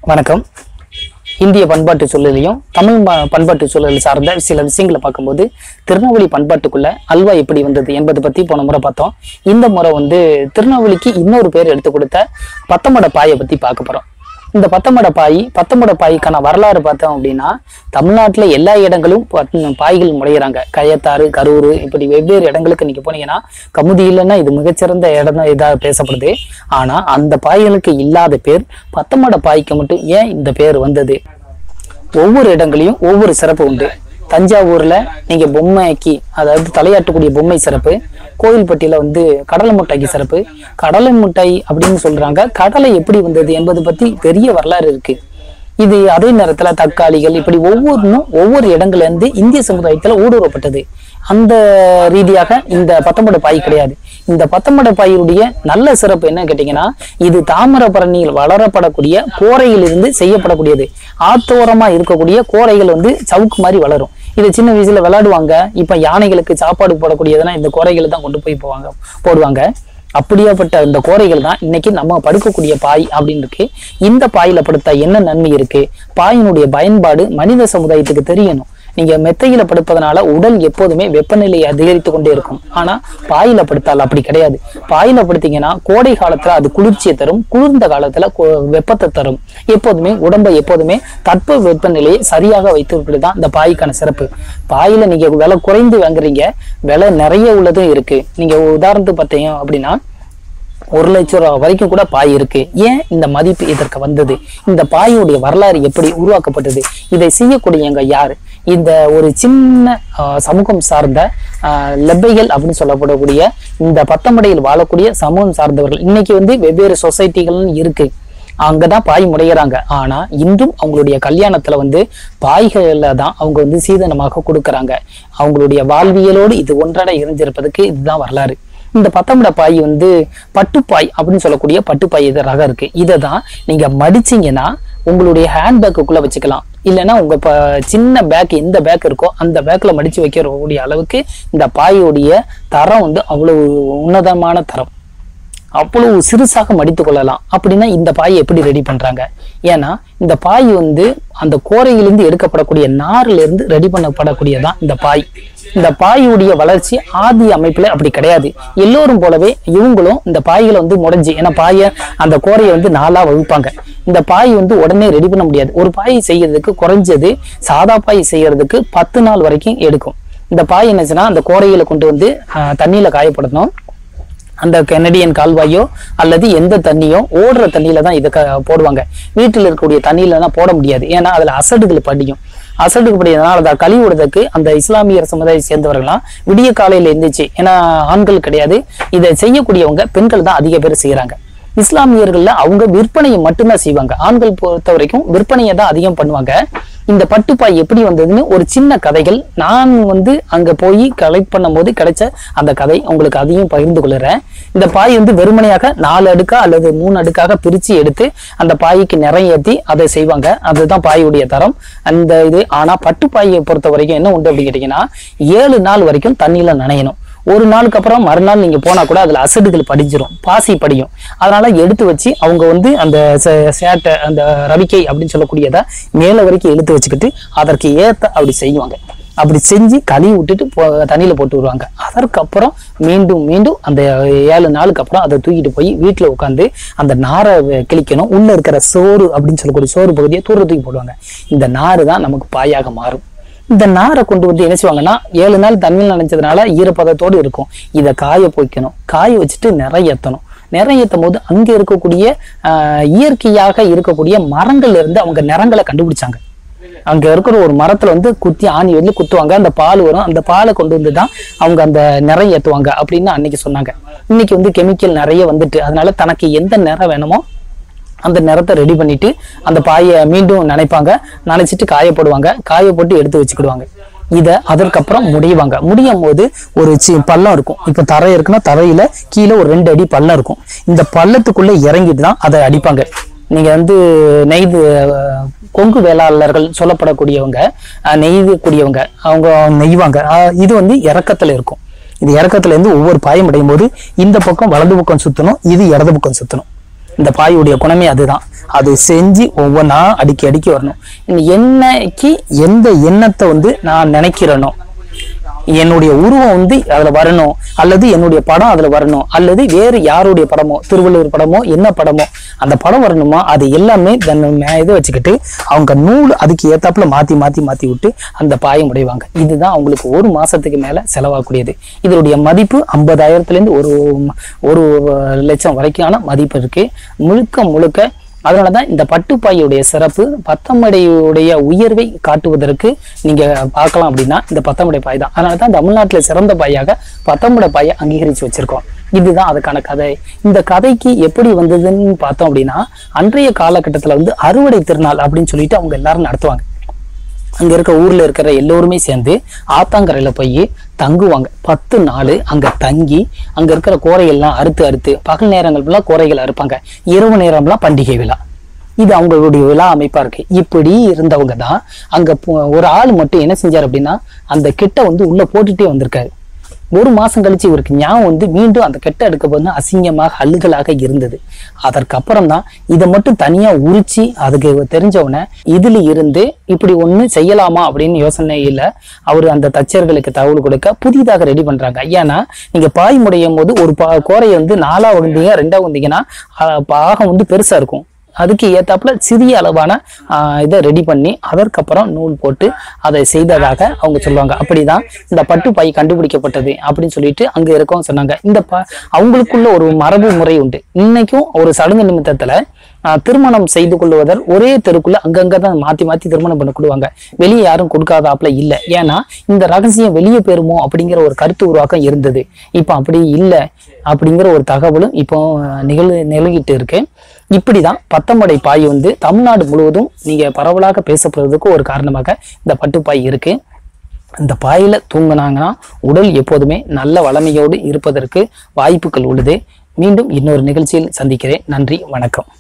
வணக்கம் இந்திய பண்பாட்டு சூழலையும் தமிழ் ம- பண்பாட்டு சூழல் சார்ந்த சில விஷயங்களை பார்க்கும்போது திருநெல்வேலி பண்பாட்டுக்குள்ள அல்வா எப்படி வந்தது என்பதை பத்தி போன முறை பார்த்தோம் இந்த முறை வந்து திருநெல்வேலிக்கு இன்னொரு பேர் எடுத்து கொடுத்த பத்தமட பாயை பத்தி பார்க்க போறோம் இந்த பத்தமட பாய் பத்தமட பாய்க்கான வரலாறு பார்த்தோம் அப்படின்னா தமிழ்நாட்டுல எல்லா இடங்களும் பத்- பாய்கள் முடையிறாங்க கயத்தாறு கரூர் இப்படி வெவ்வேறு இடங்களுக்கு நீங்க போனீங்கன்னா கமுதி இல்லைன்னா இது மிகச்சிறந்த இடம் தான் இதாக பேசப்படுது ஆனா அந்த பாய்களுக்கு இல்லாத பேர் பத்தமட பாய்க்கு மட்டும் ஏன் இந்த பேர் வந்தது ஒவ்வொரு இடங்களையும் ஒவ்வொரு சிறப்பு உண்டு தஞ்சாவூர்ல நீங்க பொம்மைக்கு அதாவது தலையாட்டக்கூடிய பொம்மை சிறப்பு கோயில்பட்டியில வந்து கடலை முட்டைக்கு சிறப்பு கடலை முட்டை அப்படின்னு சொல்றாங்க கடலை எப்படி வந்தது என்பது பத்தி பெரிய வரலாறு இருக்கு இது அதே நேரத்துல தக்காளிகள் இப்படி ஒவ்வொன்றும் ஒவ்வொரு இடங்கள்ல இருந்து இந்திய சமுதாயத்துல ஊடுருவப்பட்டது அந்த ரீதியாக இந்த பத்தொன்பது பாய் கிடையாது இந்த பத்தொன்பது பாயுடைய நல்ல சிறப்பு என்ன கேட்டீங்கன்னா இது தாமிரபரணியில் வளரப்படக்கூடிய கோரையிலிருந்து செய்யப்படக்கூடியது ஆத்தோரமா இருக்கக்கூடிய கோரைகள் வந்து சவுக்கு மாதிரி வளரும் இது சின்ன வயசுல விளையாடுவாங்க இப்ப யானைகளுக்கு சாப்பாடு போடக்கூடியதுன்னா இந்த கோரைகளை தான் கொண்டு போய் போவாங்க போடுவாங்க அப்படியாப்பட்ட இந்த கோரைகள் தான் இன்னைக்கு நம்ம படுக்கக்கூடிய பாய் அப்படின்னு இருக்கு இந்த பாயில படுத்தா என்ன நன்மை இருக்கு பாயினுடைய பயன்பாடு மனித சமுதாயத்துக்கு தெரியணும் நீங்க மெத்தையில படுப்பதனால உடல் எப்போதுமே வெப்பநிலை அதிகரித்து கொண்டே இருக்கும் ஆனா பாயில படுத்தால் அப்படி கிடையாது பாயில படுத்தீங்கன்னா கோடை காலத்துல அது குளிர்ச்சியை தரும் குளிர்ந்த காலத்துல கொ- வெப்பத்தை தரும் எப்போதுமே உடம்பை எப்போதுமே தட்ப வெப்பநிலையை சரியாக வைத்து தான் இந்த பாய்க்கான சிறப்பு பாயில நீங்க விலை குறைந்து வாங்குறீங்க விலை நிறைய உள்ளதும் இருக்கு நீங்க உதாரணத்துக்கு பார்த்தீங்க அப்படின்னா ஒரு லட்சம் ரூபா வரைக்கும் கூட பாய் இருக்கு ஏன் இந்த மதிப்பு இதற்கு வந்தது இந்த பாயுடைய வரலாறு எப்படி உருவாக்கப்பட்டது இதை செய்யக்கூடியவங்க யார் இந்த ஒரு சின்ன ஆஹ், சமூகம் சார்ந்த ஆஹ், லெப்பைகள் அப்படின்னு சொல்லப்படக்கூடிய இந்த பத்தமடையில் வாழக்கூடிய சமூகம் சார்ந்தவர்கள் இன்னைக்கு வந்து வெவ்வேறு சொசைட்டிகள் இருக்கு அங்கதான் பாய் முடையிறாங்க ஆனா இன்றும் அவங்களுடைய கல்யாணத்துல வந்து பாய்கள்ல தான் அவங்க வந்து சீதனமாக கொடுக்கறாங்க அவங்களுடைய வாழ்வியலோடு இது ஒன்றட இணைஞ்சிருப்பதுக்கு இதுதான் வரலாறு இந்த பத்தமிட பாய் வந்து பட்டுப்பாய் அப்படின்னு சொல்லக்கூடிய பட்டுப்பாய் இது ரகம் இருக்கு இதை தான் நீங்க மடிச்சீங்கன்னா உங்களுடைய ஹேண்ட் பேக்குக்குள்ள வச்சுக்கலாம் இல்லைன்னா உங்க ப சின்ன பேக் எந்த பேக் இருக்கோ அந்த பேக்ல மடிச்சு வைக்கக்கூடிய அளவுக்கு இந்த பாயுடைய தரம் வந்து அவ்வளவு உன்னதமான தரம் அவ்வளவு சிறுசாக மடித்து கொள்ளலாம் அப்படின்னா இந்த பாயை எப்படி ரெடி பண்றாங்க ஏன்னா இந்த பாய் வந்து அந்த கோரையிலிருந்து எடுக்கப்படக்கூடிய நார்ல இருந்து ரெடி பண்ணப்படக்கூடியதான் இந்த பாய் இந்த பாயுடைய வளர்ச்சி ஆதி அமைப்புல அப்படி கிடையாது எல்லோரும் போலவே இவங்களும் இந்த பாய்களை வந்து முடைஞ்சு ஏன்னா பாயை அந்த கோரையை வந்து நாலா வகுப்பாங்க இந்த பாய் வந்து உடனே ரெடி பண்ண முடியாது ஒரு பாய் செய்யறதுக்கு குறைஞ்சது சாதா பாய் செய்யறதுக்கு பத்து நாள் வரைக்கும் எடுக்கும் இந்த பாய் என்னச்சுன்னா அந்த கோரையில கொண்டு வந்து ஆஹ், தண்ணியில காயப்படுத்தணும் அந்த கெனடியன் கால்வாயோ அல்லது எந்த தண்ணியோ ஓடுற தண்ணியில தான் இதை க- போடுவாங்க வீட்டில் இருக்கக்கூடிய தண்ணியில தான் போட முடியாது ஏன்னா அதுல அசடுகள் படியும் அசடுக்கு படியதுனால அதை கழுவிடுறதுக்கு அந்த இஸ்லாமியர் சமுதாயம் சேர்ந்தவர்கள்லாம் விடிய காலையில இருந்துச்சு ஏன்னா ஆண்கள் கிடையாது இதை செய்யக்கூடியவங்க பெண்கள் தான் அதிக பேர் செய்யறாங்க இஸ்லாமியர்கள்ல அவங்க விற்பனையை மட்டும்தான் செய்வாங்க ஆண்கள் பொறுத்த வரைக்கும் விற்பனையை தான் அதிகம் பண்ணுவாங்க இந்த பட்டுப்பாய் எப்படி வந்ததுன்னு ஒரு சின்ன கதைகள் நான் வந்து அங்க போய் கலெக்ட் பண்ணும்போது கிடைச்ச அந்த கதை உங்களுக்கு அதையும் பகிர்ந்து கொள்ளுறேன் இந்த பாய் வந்து வெறுமனையாக நாலு அடுக்கா அல்லது மூணு அடுக்காக பிரிச்சு எடுத்து அந்த பாய்க்கு நிறைய ஏத்தி அதை செய்வாங்க அதுதான் பாயுடைய தரம் அந்த இது ஆனா பட்டுப்பாயை பொறுத்த வரைக்கும் என்ன உண்டு அப்படின்னு கேட்டீங்கன்னா ஏழு நாள் வரைக்கும் தண்ணியில நனையணும் ஒரு நாளுக்கு அப்புறம் மறுநாள் நீங்க போனா கூட அதுல அசடுகள் படிஞ்சிரும் பாசி படியும் அதனால எடுத்து வச்சு அவங்க வந்து அந்த சே- சேட்டை அந்த ரவிக்கை அப்படின்னு சொல்லக்கூடியதை மேல வரைக்கும் இழுத்து வச்சுக்கிட்டு அதற்கு ஏத்த அப்படி செய்வாங்க அப்படி செஞ்சு கழுவி விட்டுட்டு போ- தண்ணியில போட்டு வருவாங்க அதற்கப்புறம் மீண்டும் மீண்டும் அந்த ஏழு நாளுக்கு அப்புறம் அதை தூக்கிட்டு போய் வீட்டுல உட்காந்து அந்த நாரை வ- கிழிக்கணும் உள்ள இருக்கிற சோறு அப்படின்னு சொல்லக்கூடிய சோறு பகுதியை தூர தூக்கி போடுவாங்க இந்த நாறு தான் நமக்கு பாயாக மாறும் இந்த நாரை கொண்டு வந்து என்ன செய்வாங்கன்னா ஏழு நாள் தண்ணியில் நனைஞ்சதுனால ஈரப்பதத்தோடு இருக்கும் இதை காய போய்க்கணும் காய வச்சுட்டு நிறைய ஏற்றணும் நிறைய ஏற்றும் போது அங்க இருக்கக்கூடிய ஆஹ், இயற்கையாக இருக்கக்கூடிய மரங்கள்ல இருந்து அவங்க நிறங்களை கண்டுபிடிச்சாங்க அங்க இருக்கிற ஒரு மரத்துல வந்து குத்தி ஆணி வெளில குத்துவாங்க அந்த பால் வரும் அந்த பாலை கொண்டு வந்து தான் அவங்க அந்த நிறம் ஏத்துவாங்க அப்படின்னு அன்னைக்கு சொன்னாங்க இன்னைக்கு வந்து கெமிக்கல் நிறைய வந்துட்டு அதனால தனக்கு எந்த நிறம் வேணுமோ அந்த நிறத்தை ரெடி பண்ணிட்டு அந்த பாயை மீண்டும் நனைப்பாங்க நனைச்சிட்டு காய போடுவாங்க காய போட்டு எடுத்து வச்சுக்கிடுவாங்க இதை அதற்கப்புறம் முடிவாங்க முடியும் போது ஒரு சி பள்ளம் இருக்கும் இப்போ தரை இருக்குன்னா தரையில கீழே ஒரு ரெண்டு அடி பள்ளம் இருக்கும் இந்த பள்ளத்துக்குள்ள இறங்கிட்டு தான் அதை அடிப்பாங்க நீங்க வந்து நெய்து அஹ், கொங்கு வேளாளர்கள் சொல்லப்படக்கூடியவங்க அஹ், நெய்யக்கூடியவங்க அவங்க நெய்வாங்க அஹ், இது வந்து இறக்கத்துல இருக்கும் இது இறக்கத்துல இருந்து ஒவ்வொரு பாயம் அடையும் போது இந்த பக்கம் வலது பக்கம் சுத்தணும் இது இடது பக்கம் சுத்தணும் இந்த பாயுடைய குணமே அதுதான் அது செஞ்சு ஒவ்வொன்றா அடுக்கி அடுக்கி வரணும் என்னைக்கு எந்த எண்ணத்தை வந்து நான் நினைக்கிறேனோ என்னுடைய உருவம் வந்து அதுல வரணும் அல்லது என்னுடைய படம் அதுல வரணும் அல்லது வேறு யாருடைய படமோ திருவள்ளுவர் படமோ என்ன படமோ அந்த படம் வரணுமா அது எல்லாமே தன் மே- இதை வச்சுக்கிட்டு அவங்க நூல் அதுக்கு ஏத்தாப்புல மாத்தி மாத்தி மாத்தி விட்டு அந்த பாயம் உடைவாங்க இதுதான் அவங்களுக்கு ஒரு மாசத்துக்கு மேல செலவாகக்கூடியது இதனுடைய மதிப்பு ஐம்பதாயிரத்துல இருந்து ஒரு ஒரு லட்சம் வரைக்கான மதிப்பு இருக்கு முழுக்க முழுக்க அதனாலதான் இந்த பட்டுப்பாயுடைய சிறப்பு பத்தமடையுடைய உயர்வை காட்டுவதற்கு நீங்க பார்க்கலாம் அப்படின்னா இந்த பத்தமடை பாய் தான் அதனாலதான் தமிழ்நாட்டுல சிறந்த பாயாக பத்தமடை பாயை அங்கீகரிச்சு வச்சிருக்கோம் இதுதான் அதுக்கான கதை இந்த கதைக்கு எப்படி வந்ததுன்னு பார்த்தோம் அப்படின்னா அன்றைய காலகட்டத்துல வந்து அறுவடை திருநாள் அப்படின்னு சொல்லிட்டு அவங்க எல்லாரும் நடத்துவாங்க அங்க இருக்க ஊர்ல இருக்கிற எல்லோருமே சேர்ந்து ஆத்தாங்கரையில போய் தங்குவாங்க பத்து நாள் அங்க தங்கி அங்க இருக்கிற கோரையெல்லாம் அறுத்து அறுத்து பகல் நேரங்கள் ஃபுல்லாக கோரைகள் அறுப்பாங்க இரவு நேரம்லாம் பண்டிகை விழா இது அவங்களுடைய விழா அமைப்பா இருக்கு இப்படி இருந்தவங்க தான் அங்க போ- ஒரு ஆள் மட்டும் என்ன செஞ்சார் அப்படின்னா அந்த கிட்ட வந்து உள்ள போட்டுட்டே வந்திருக்காரு ஒரு மாசம் கழிச்சு இவருக்கு ஞாபகம் வந்து மீண்டும் அந்த கெட்ட எடுக்க போது அசிங்கமாக அழுகலாக இருந்தது அதற்கப்புறம் தான் இதை மட்டும் தனியா உரிச்சு அதுக்கு தெரிஞ்சவன இதுல இருந்து இப்படி ஒண்ணு செய்யலாமா அப்படின்னு யோசனையில அவர் அந்த தச்சர்களுக்கு தகவல் கொடுக்க புதிதாக ரெடி பண்றாங்க ஏன்னா நீங்க பாய் முடையும் போது ஒரு பா கோரையை வந்து நாலா வந்தீங்க ரெண்டா வந்தீங்கன்னா அஹ், பாகம் வந்து பெருசா இருக்கும் அதுக்கு ஏத்தாப்புல சிறிய அளவான ஆஹ், இதை ரெடி பண்ணி அதற்கப்புறம் நூல் போட்டு அதை செய்ததாக அவங்க சொல்லுவாங்க அப்படிதான் இந்த பட்டு பை கண்டுபிடிக்கப்பட்டது அப்படின்னு சொல்லிட்டு அங்க இருக்கவங்க சொன்னாங்க இந்த ப அவங்களுக்குள்ள ஒரு மரபு முறை உண்டு இன்னைக்கும் ஒரு சடங்கு நிமித்தத்துல ஆஹ், திருமணம் செய்து கொள்வதர் ஒரே தெருக்குள்ள அங்கங்க தான் மாத்தி மாத்தி திருமணம் பண்ண கொடுவாங்க வெளியே யாரும் கொடுக்காதாப்புல இல்ல ஏன்னா இந்த ரகசியம் வெளியே பெறுமோ அப்படிங்கிற ஒரு கருத்து உருவாக்கம் இருந்தது இப்போ அப்படி இல்லை அப்படிங்கிற ஒரு தகவலும் இப்போ ஆஹ், நிகழ் நிலவிட்டு இருக்கு இப்படிதான் பத்தமடை பாய் வந்து தமிழ்நாடு முழுவதும் நீங்க பரவலாக பேசப்படுறதுக்கு ஒரு காரணமாக இந்த பட்டுப்பாய் இருக்கு இந்த பாயில தூங்குனாங்கன்னா உடல் எப்போதுமே நல்ல வளமையோடு இருப்பதற்கு வாய்ப்புகள் உள்ளது மீண்டும் இன்னொரு நிகழ்ச்சியில் சந்திக்கிறேன் நன்றி வணக்கம்